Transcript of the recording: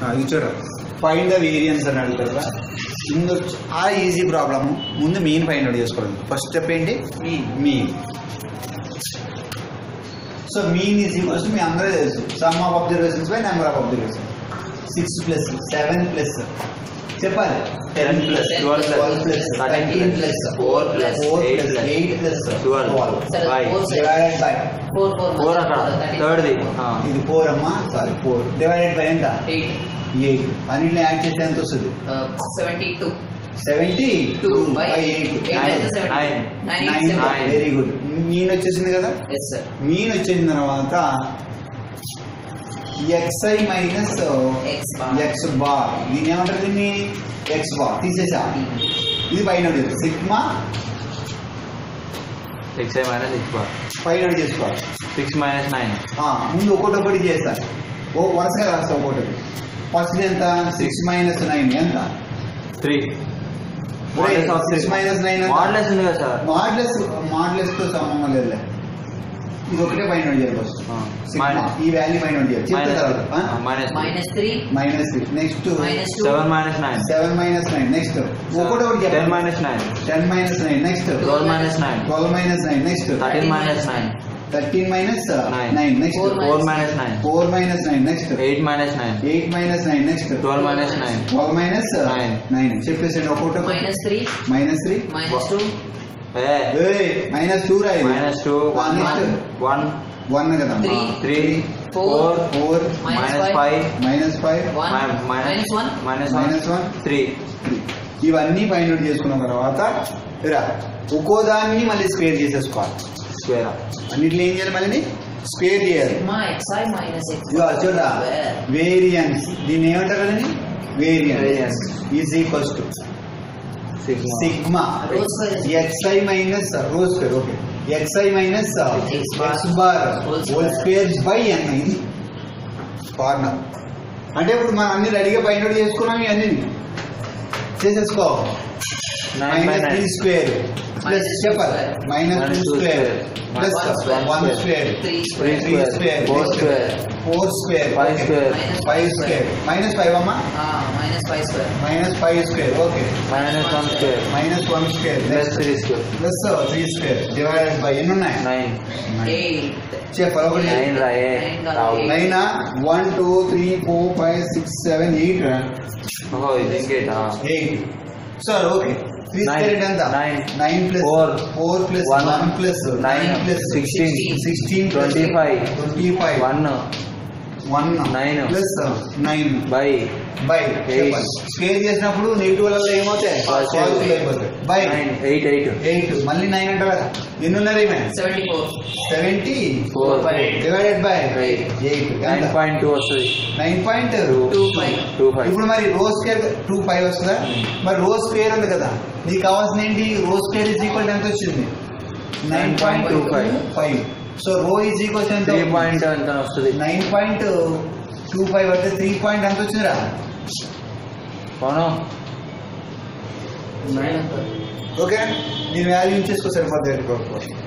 ఇది చూడ find the variance అని అడుగుతారు కదా ముందు చాలా ఈజీ ప్రాబ్లమ్ ముందు మీన్ ఫైండ్ అవుట్ చేసుకోవాలి ఫస్ట్ స్టెప్ ఏంటి mean so mean is equals మీ అందరూ తెలుసు sum of observations by number of observation six plus seven plus చెప్పాలి Ten plus, twelve plus, twelve plus thirteen thirteen plus, plus four plus, four eight plus plus, eight plus twelve, సరే, five, four side. Divided by four four four అక్కడ థర్డ్ది ఇది four అమ్మా sorry four divided by ఎంత eight eight అన్నింటిని add చేస్తే ఎంత వస్తుంది seventy two seventy two by by eight eight అయితే seventy nine, nine nine nine. Very good mean వచ్చేసింది కదా ఎస్ సార్ మీన్ వచ్చిన తర్వాత X I minus X bar X bar దీని ఏమంటారు దీన్ని ఎక్స్ బార్ తీసేసా ఇది పైన sigma six I minus six bar పైన చేసుకోవాలి సిక్స్ మైనస్ నైన్ ఆ, ముందు ఒకటి ఒకటి చేస్తాను ఓ వరుసగా రాస్తా ఒకటి ఫస్ట్ ఎంత సిక్స్ మైనస్ నైన్ ఎంత three six minus nine modulus ఉంది కదా సార్ మాడ్లెస్ మాడ్లెస్ తో సంబంధం లేదు ఇది ఒకటే పైన చేయాలి ఫస్ట్ సిగ్మా ఈ వాల్యూ పైన చేయాలి చెప్తే తర్వాత minus minus three minus next minus two seven minus nine seven minus nine next ఒకటి ఒకటి టెన్ చెప్పండి minus nine ten minus nine next twelve minus nine twelve minus nine next thirteen minus nine thirteen minus Nine. Nine next Four four minus nine four minus nine next eight minus nine eight minus nine next twelve minus nine twelve minus Nine. Nine చెప్పేసండి ఒక్కొక్కటి minus three minus three minus two A minus two రాయి minus two One. One one కదా Three. Three Four. Four four Minus minus five. Five minus five one minus minus one minus one minus one three ఇవన్నీ find out చేసుకున్న తర్వాత రా ఒక్కో దాన్ని మళ్ళీ square చేసేసుకోవాలి స్క్వేర్ అన్నిట్లో ఏం చేయాలి మళ్ళీ స్క్వేర్ చేయాలి మా ఎక్స్ఐ మైనస్ ఎక్స్ ఇదిగో చూడరా వేరియన్స్ దీన్ని ఏమంటారు కదండి variance Variance. Is equals to six sigma Rho square is- X I minus rho square okay X I minus X bar. X bar Whole whole square. Square by N ఇది formula అంటే ఇప్పుడు మనం అన్ని రెడీగా ఫైండ్ అవుట్ చేసుకున్నాం ఇవన్నీ చేసేసుకో nine by minus three nine square plus Minus చెప్పాలి two minus Minus two two square square. Plus One square. One square three three three square square four square four square Five square. Five square minus five అమ్మా minus five square minus five square okay minus one square minus one square plus three square plus three square divided by ఎన్ని ఉన్నాయి nine eight చెప్పాలి ఒకటి nine రా ఏ Nine కాదు, రావు. eight. Nine one two three four five six seven eight ఓహో ఇది ఇంకేటా eight sir okay three Nine. Square ఎంత Nine. Nine plus Four. Four plus One. One plus Nine. Nine plus Sixteen. Sixteen Twenty five. Twenty five one one Nine. Plus nine by by Eight. Square చేసినప్పుడు negative వల్ల ఏమవుతాయి Positive. Positive అయిపోతాయి by nine eight eight eight మళ్ళీ nine అంటే కదా ఎన్ని ఉన్నది seventy four seventy four divided by Eight. Eight nine point two వస్తుంది nine point two five two five ఇప్పుడు మరి రో స్క్వేర్ టూ ఫైవ్ వస్తుందా మరి రో స్క్వేర్ ఉంది కదా నీకు కావాల్సిన ఏంటి రో స్క్వేర్ ఈజ్ ఈక్వల్ ఎంత వచ్చింది nine point two five five so rho is equal ఎంత త్రీ పాయింట్ ఎంత వస్తుంది నైన్ పాయింట్ టూ ఫైవ్ అంటే త్రీ పాయింట్ ఎంత వచ్చిందిరా అవును నైన్ ఓకే దీని వాల్యూ ఇచ్చేసుకో సరిపోతుంది